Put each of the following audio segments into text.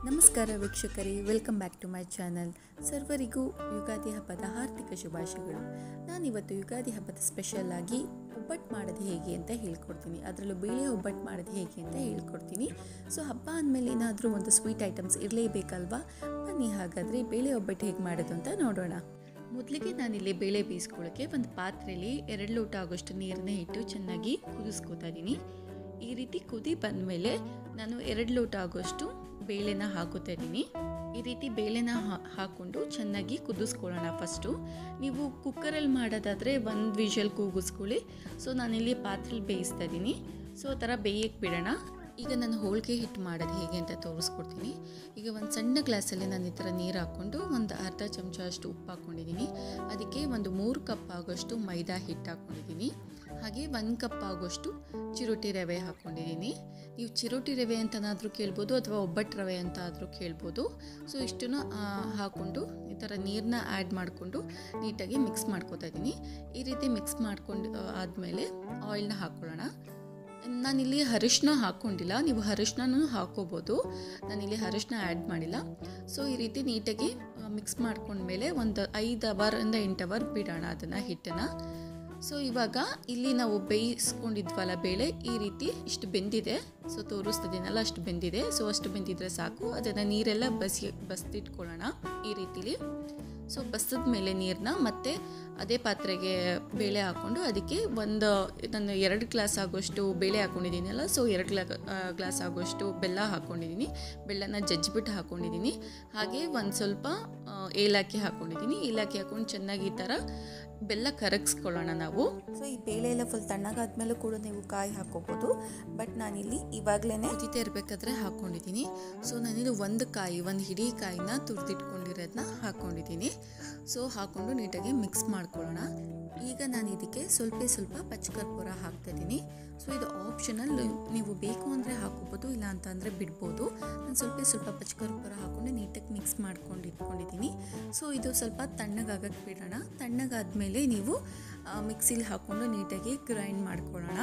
ನಮಸ್ಕಾರ ವೀಕ್ಷಕರೇ welcome back to my channel ಸರ್ವರಿಗೂ ಯುಗಾದಿ ಹಬ್ಬದ ಹಾರ್ದಿಕ ಶುಭಾಶಯಗಳು ನಾನಿವತ್ತು ಯುಗಾದಿ ಹಬ್ಬದ ಸ್ಪೆಷಲ್ ಆಗಿ ಒಬ್ಬಟ್ಟು ಮಾಡೋದು ಹೇಗೆ ಅಂತ ಹೇಳ್ಕೊಡ್ತೀನಿ ಅದರಲ್ಲೂ ಬೇಳೆ ಒಬ್ಬಟ್ಟು ಮಾಡೋದು ಹೇಗೆ ಅಂತ ಹೇಳ್ಕೊಡ್ತೀನಿ ಸೊ ಹಬ್ಬ ಅಂದಮೇಲೆ ಏನಾದರೂ ಒಂದು ಸ್ವೀಟ್ ಐಟಮ್ಸ್ ಇರಲೇಬೇಕಲ್ವಾ ಬನ್ನಿ ಹಾಗಾದರೆ ಬೇಳೆ ಒಬ್ಬಟ್ಟು ಹೇಗೆ ಮಾಡೋದು ಅಂತ ನೋಡೋಣ ಮೊದಲಿಗೆ ನಾನಿಲ್ಲಿ ಬೇಳೆ ಬೇಯಿಸ್ಕೊಳ್ಳೋಕ್ಕೆ ಒಂದು ಪಾತ್ರೆಯಲ್ಲಿ ಎರಡು ಲೋಟ ಆಗೋಷ್ಟು ನೀರನ್ನ ಇಟ್ಟು ಚೆನ್ನಾಗಿ ಕುದಿಸ್ಕೊತಾ ಇದ್ದೀನಿ ಈ ರೀತಿ ಕುದಿ ಬಂದಮೇಲೆ ನಾನು ಎರಡು ಲೋಟ ಆಗೋಷ್ಟು ಬೇಳೆನ ಹಾಕೋತಾ ಇದ್ದೀನಿ ಈ ರೀತಿ ಬೇಳೆನ ಹಾ- ಹಾಕ್ಕೊಂಡು ಚೆನ್ನಾಗಿ ಕುದಿಸ್ಕೊಳ್ಳೋಣ ಫಸ್ಟು ನೀವು ಕುಕ್ಕರಲ್ಲಿ ಮಾಡೋದಾದರೆ ಒಂದು ವಿಷಲ್ ಕೂಗಿಸ್ಕೊಳ್ಳಿ ಸೊ ನಾನಿಲ್ಲಿ ಪಾತ್ರೆಲಿ ಬೇಯಿಸ್ತಾ ಇದ್ದೀನಿ ಸೊ ಆ ಥರ ಬೇಯಕ್ಕೆ ಬಿಡೋಣ ಈಗ ನಾನು ಹೋಳಿಗೆ ಹಿಟ್ಟು ಮಾಡೋದು ಹೇಗೆ ಅಂತ ತೋರಿಸ್ಕೊಡ್ತೀನಿ ಈಗ ಒಂದು ಸಣ್ಣ ಗ್ಲಾಸಲ್ಲಿ ನಾನು ಈ ಥರ ನೀರು ಹಾಕ್ಕೊಂಡು ಒಂದು ಅರ್ಧ ಚಮಚ ಅಷ್ಟು ಉಪ್ಪು ಹಾಕ್ಕೊಂಡಿದ್ದೀನಿ ಅದಕ್ಕೆ ಒಂದು ಮೂರು ಕಪ್ ಆಗೋಷ್ಟು ಮೈದಾ ಹಿಟ್ಟು ಹಾಕ್ಕೊಂಡಿದ್ದೀನಿ ಹಾಗೆ ಒಂದು ಕಪ್ ಆಗೋಷ್ಟು ಚಿರೋಟಿ ರವೆ ಹಾಕ್ಕೊಂಡಿದ್ದೀನಿ ನೀವು ಚಿರೋಟಿ ರವೆ ಅಂತನಾದರೂ ಕೇಳ್ಬೋದು ಅಥವಾ ಒಬ್ಬಟ್ಟು ರವೆ ಅಂತ ಆದರೂ ಕೇಳ್ಬೋದು ಸೊ ಇಷ್ಟನ್ನು ಹಾಕ್ಕೊಂಡು ಈ ಥರ ನೀರನ್ನ ಆ್ಯಡ್ ಮಾಡಿಕೊಂಡು ನೀಟಾಗಿ ಮಿಕ್ಸ್ ಮಾಡ್ಕೊತಾ ಇದ್ದೀನಿ ಈ ರೀತಿ ಮಿಕ್ಸ್ ಮಾಡ್ಕೊಂಡು ಆದಮೇಲೆ ಆಯಿಲ್ನ ಹಾಕ್ಕೊಳ್ಳೋಣ ನಾನಿಲ್ಲಿ ಅರಿಶಿನ ಹಾಕ್ಕೊಂಡಿಲ್ಲ ನೀವು ಅರಿಶಿನೂ ಹಾಕೋಬೋದು ನಾನಿಲ್ಲಿ ಅರಿಶಿನ ಆ್ಯಡ್ ಮಾಡಿಲ್ಲ ಸೊ ಈ ರೀತಿ ನೀಟಾಗಿ ಮಿಕ್ಸ್ ಮಾಡ್ಕೊಂಡ್ಮೇಲೆ ಒಂದು ಐದು ಅವರಿಂದ ಎಂಟು ಅವರ್ ಬಿಡೋಣ ಅದನ್ನು ಹಿಟ್ಟನ್ನು ಸೊ ಇವಾಗ ಇಲ್ಲಿ ನಾವು ಬೇಯಿಸ್ಕೊಂಡಿದ್ವಲ್ಲ ಬೇಳೆ ಈ ರೀತಿ ಇಷ್ಟು ಬೆಂದಿದೆ ಸೊ ತೋರಿಸ್ತಿದ್ದೀನಲ್ಲ ಅಷ್ಟು ಬೆಂದಿದೆ ಸೊ ಅಷ್ಟು ಬೆಂದಿದ್ರೆ ಸಾಕು ಅದನ್ನು ನೀರೆಲ್ಲ ಬಸಿ ಬಸ್ದಿಟ್ಕೊಳ್ಳೋಣ ಈ ರೀತಿಲಿ ಸೊ ಬಸಿದ ಮೇಲೆ ನೀರನ್ನ ಮತ್ತೆ ಅದೇ ಪಾತ್ರೆಗೆ ಬೇಳೆ ಹಾಕ್ಕೊಂಡು ಅದಕ್ಕೆ ಒಂದು ನಾನು ಎರಡು ಗ್ಲಾಸ್ ಆಗೋಷ್ಟು ಬೇಳೆ ಹಾಕ್ಕೊಂಡಿದ್ದೀನಲ್ಲ ಸೊ ಎರಡು ಗ್ಲಾ ಗ್ಲಾಸ್ ಆಗೋಷ್ಟು ಬೆಲ್ಲ ಹಾಕ್ಕೊಂಡಿದ್ದೀನಿ ಬೆಲ್ಲನ ಜಜ್ಜಿಬಿಟ್ಟು ಹಾಕ್ಕೊಂಡಿದ್ದೀನಿ ಹಾಗೆ ಒಂದು ಸ್ವಲ್ಪ ಆ, ಏಲಕ್ಕಿ ಹಾಕ್ಕೊಂಡಿದ್ದೀನಿ ಏಲಕ್ಕಿ ಹಾಕ್ಕೊಂಡು ಚೆನ್ನಾಗಿ ಈ ಥರ ಬೆಲ್ಲ ಕರಗಿಸ್ಕೊಳ್ಳೋಣ ನಾವು ಸೊ ಈ ಬೇಳೆ ಎಲ್ಲ ಫುಲ್ ತಣ್ಣಗಾದ್ಮೇಲೂ ಕೂಡ ನೀವು ಕಾಯಿ ಹಾಕೋಬೋದು ಬಟ್ ನಾನಿಲ್ಲಿ ಇವಾಗಲೇ ಕುದಿತಾ ಇರಬೇಕಾದ್ರೆ ಹಾಕ್ಕೊಂಡಿದ್ದೀನಿ ಸೊ ನಾನಿಲ್ಲಿ ಒಂದು ಕಾಯಿ ಒಂದು ಹಿಡಿ ಕಾಯಿನ ತುರಿದಿಟ್ಕೊಂಡಿರೋದನ್ನ ಹಾಕ್ಕೊಂಡಿದ್ದೀನಿ ಸೊ ಹಾಕ್ಕೊಂಡು ನೀಟಾಗಿ ಮಿಕ್ಸ್ ಮಾಡ್ಕೊಳ್ಳೋಣ ಈಗ ನಾನು ಇದಕ್ಕೆ ಸ್ವಲ್ಪ ಸ್ವಲ್ಪ ಪಚ್ಚಕರ್ಪೂರ ಹಾಕ್ತಾ ಇದ್ದೀನಿ ಸೊ ಇದು ಆಪ್ಷನಲ್ ನೀವು ಬೇಕು ಅಂದರೆ ಹಾಕೋಬೋದು ಇಲ್ಲ ಅಂತ ಅಂದರೆ ಬಿಡ್ಬೋದು ನಾನು ಸ್ವಲ್ಪ ಸ್ವಲ್ಪ ಪಚ್ಚಕರ್ಪೂರ ಹಾಕ್ಕೊಂಡು ನೀಟಾಗಿ ಮಿಕ್ಸ್ ಮಾಡ್ಕೊಂಡು ಇಟ್ಕೊಂಡಿದ್ದೀನಿ ಸೊ ಇದು ಸ್ವಲ್ಪ ತಣ್ಣಗಾಗಕ್ಕೆ ಬಿಡೋಣ ತಣ್ಣಗಾದ್ಮೇಲೆ ನೀವು ಮಿಕ್ಸಿಲಿ ಹಾಕ್ಕೊಂಡು ನೀಟಾಗಿ ಗ್ರೈಂಡ್ ಮಾಡ್ಕೊಳ್ಳೋಣ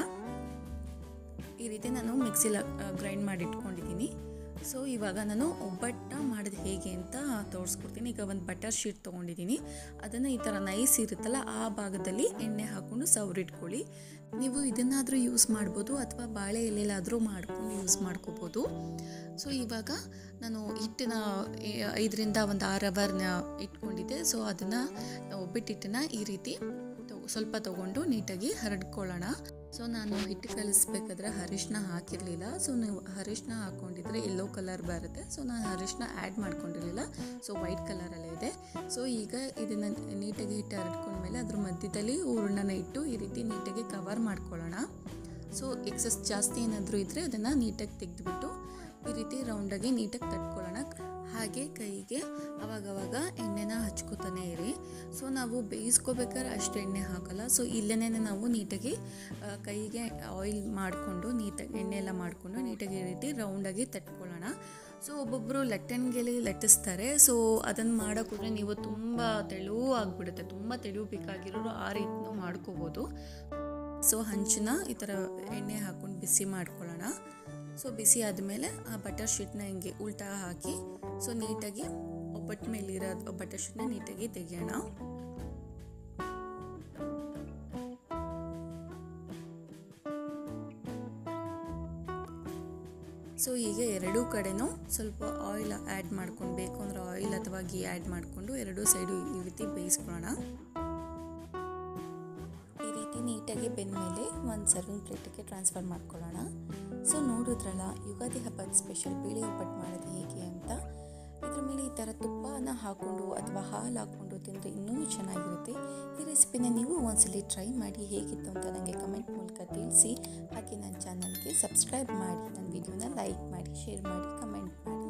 ಈ ರೀತಿ ನಾನು ಮಿಕ್ಸಿಲಿ ಗ್ರೈಂಡ್ ಮಾಡಿ ಇಟ್ಕೊಂಡಿದ್ದೀನಿ ಸೊ ಇವಾಗ ನಾನು ಒಬ್ಬಟ್ಟು ಮಾಡೋದು ಹೇಗೆ ಅಂತ ತೋರಿಸ್ಕೊಡ್ತೀನಿ ಈಗ ಒಂದು ಬಟರ್ ಶೀಟ್ ತೊಗೊಂಡಿದ್ದೀನಿ ಅದನ್ನು ಈ ಥರ ನೈಸ್ ಇರುತ್ತಲ್ಲ ಆ ಭಾಗದಲ್ಲಿ ಎಣ್ಣೆ ಹಾಕ್ಕೊಂಡು ಸವರಿಟ್ಕೊಳ್ಳಿ ನೀವು ಇದನ್ನಾದರೂ ಯೂಸ್ ಮಾಡ್ಬೋದು ಅಥವಾ ಬಾಳೆ ಎಲೆಲಾದರೂ ಮಾಡ್ಕೊಂಡು ಯೂಸ್ ಮಾಡ್ಕೋಬೋದು ಸೊ ಇವಾಗ ನಾನು ಹಿಟ್ಟನ್ನ ಏ- ಐದರಿಂದ ಒಂದು ಆರು ಅವರ್ನ ಇಟ್ಕೊಂಡಿದ್ದೆ ಸೊ ಅದನ್ನು ಒಬ್ಬಿಟ್ಟು ಹಿಟ್ಟನ್ನ ಈ ರೀತಿ ತಗೊ- ಸ್ವಲ್ಪ ತೊಗೊಂಡು ನೀಟಾಗಿ ಹರಡ್ಕೊಳ್ಳೋಣ ಸೊ ನಾನು ಹಿಟ್ಟು ಕಲಿಸ್ಬೇಕಾದ್ರೆ ಅರಿಶಿನ ಹಾಕಿರಲಿಲ್ಲ ಸೊ ನೀವು ಅರಿಶಿನ ಹಾಕ್ಕೊಂಡಿದ್ರೆ ಯೆಲ್ಲೋ ಕಲರ್ ಬರುತ್ತೆ ಸೊ ನಾನು ಅರಿಶಿನ ಆ್ಯಡ್ ಮಾಡ್ಕೊಂಡಿರಲಿಲ್ಲ ಸೊ ವೈಟ್ ಕಲರಲ್ಲೇ ಇದೆ ಸೊ ಈಗ ಇದನ್ನು ನೀಟಾಗಿ ಹಿಟ್ಟು ಹರಡ್ಕೊಂಡ್ಮೇಲೆ ಅದ್ರ ಮಧ್ಯದಲ್ಲಿ ಹೂರಣನ ಇಟ್ಟು ಈ ರೀತಿ ನೀಟಾಗಿ ಕವರ್ ಮಾಡ್ಕೊಳ್ಳೋಣ ಸೊ ಎಕ್ಸಸ್ ಜಾಸ್ತಿ ಏನಾದರೂ ಇದ್ದರೆ ಅದನ್ನು ನೀಟಾಗಿ ತೆಗೆದುಬಿಟ್ಟು ಈ ರೀತಿ ರೌಂಡಾಗಿ ನೀಟಾಗಿ ತಟ್ಕೊಳ್ಳೋಣ ಹಾಗೆ ಕೈಗೆ ಅವಾಗವಾಗ ಎಣ್ಣೆನ ಹಚ್ಕೋತಾನೆ ಇರಿ ಸೊ ನಾವು ಬೇಯಿಸ್ಕೋಬೇಕಾದ್ರೆ ಅಷ್ಟು ಎಣ್ಣೆ ಹಾಕಲ್ಲ ಸೊ ಇಲ್ಲೇ ನಾವು ನೀಟಾಗಿ ಆ, ಕೈಗೆ ಆಯಿಲ್ ಮಾಡಿಕೊಂಡು ನೀಟಾಗಿ ಎಣ್ಣೆ ಎಲ್ಲ ಮಾಡಿಕೊಂಡು ನೀಟಾಗಿ ಈ ರೀತಿ ರೌಂಡಾಗಿ ತಟ್ಕೊಳ್ಳೋಣ ಸೊ ಒಬ್ಬೊಬ್ಬರು ಲಟ್ಟಣಿಗೆಲಿ ಲಟ್ಟಿಸ್ತಾರೆ ಸೊ ಅದನ್ನು ಮಾಡೋಕ್ಕೋದ್ರೆ ನೀವು ತುಂಬ ತೆಳುವು ಆಗಿಬಿಡುತ್ತೆ ತುಂಬ ತೆಳು ಬೇಕಾಗಿರೋರು ಆ ರೀತಿನೂ ಮಾಡ್ಕೋಬೋದು ಸೊ ಹಂಚನ್ನ ಈ ಥರ ಎಣ್ಣೆ ಹಾಕ್ಕೊಂಡು ಬಿಸಿ ಮಾಡ್ಕೊಳ್ಳೋಣ ಸೊ ಬಿಸಿ ಆದಮೇಲೆ ಆ ಬಟರ್ ಶೀಟ್ನ ಹಿಂಗೆ ಉಲ್ಟಾ ಹಾಕಿ ಸೊ ನೀಟಾಗಿ ಒಬ್ಬಟ್ಟು ಮೇಲಿರೋ ಬಟರ್ ಶೀಟ್ನ ನೀಟಾಗಿ ತೆಗೆಯೋಣ ಸೊ ಈಗ ಎರಡೂ ಕಡೆನೂ ಸ್ವಲ್ಪ ಆಯಿಲ್ ಆ್ಯಡ್ ಮಾಡ್ಕೊಂಡು ಬೇಕು ಅಂದರೆ ಆಯಿಲ್ ಅಥವಾ ಗೀ ಆ್ಯಡ್ ಮಾಡಿಕೊಂಡು ಎರಡೂ ಸೈಡು ಈ ರೀತಿ ಬೇಯಿಸ್ಕೊಳ್ಳೋಣ ಈ ರೀತಿ ನೀಟಾಗಿ ಬೆಂದಮೇಲೆ ಒಂದು ಸರ್ವಿಂಗ್ ಪ್ಲೇಟಿಗೆ ಟ್ರಾನ್ಸ್ಫರ್ ಮಾಡ್ಕೊಳ್ಳೋಣ ಸೊ ನೋಡಿದ್ರಲ್ಲ ಯುಗಾದಿ ಹಬ್ಬದ ಸ್ಪೆಷಲ್ ಬೇಳೆ ಒಬ್ಬಟ್ಟು ಮಾಡೋದು ಹೇಗೆ ಅಂತ ಇದ್ರ ಮೇಲೆ ಈ ಥರ ತುಪ್ಪನ ಹಾಕ್ಕೊಂಡು ಅಥವಾ ಹಾಲು ಹಾಕ್ಕೊಂಡು ತಿಂದರೆ ಇನ್ನೂ ಚೆನ್ನಾಗಿರುತ್ತೆ ಈ ರೆಸಿಪಿನ ನೀವು ಒಂದ್ಸಲಿ ಟ್ರೈ ಮಾಡಿ ಹೇಗಿತ್ತು ಅಂತ ನನಗೆ ಕಮೆಂಟ್ ಮೂಲಕ ತಿಳಿಸಿ ಹಾಗೆ ನನ್ನ ಚಾನಲ್ಗೆ ಸಬ್ಸ್ಕ್ರೈಬ್ ಮಾಡಿ ನನ್ನ ವಿಡಿಯೋನ ಲೈಕ್ ಮಾಡಿ ಶೇರ್ ಮಾಡಿ ಕಮೆಂಟ್ ಮಾಡಿ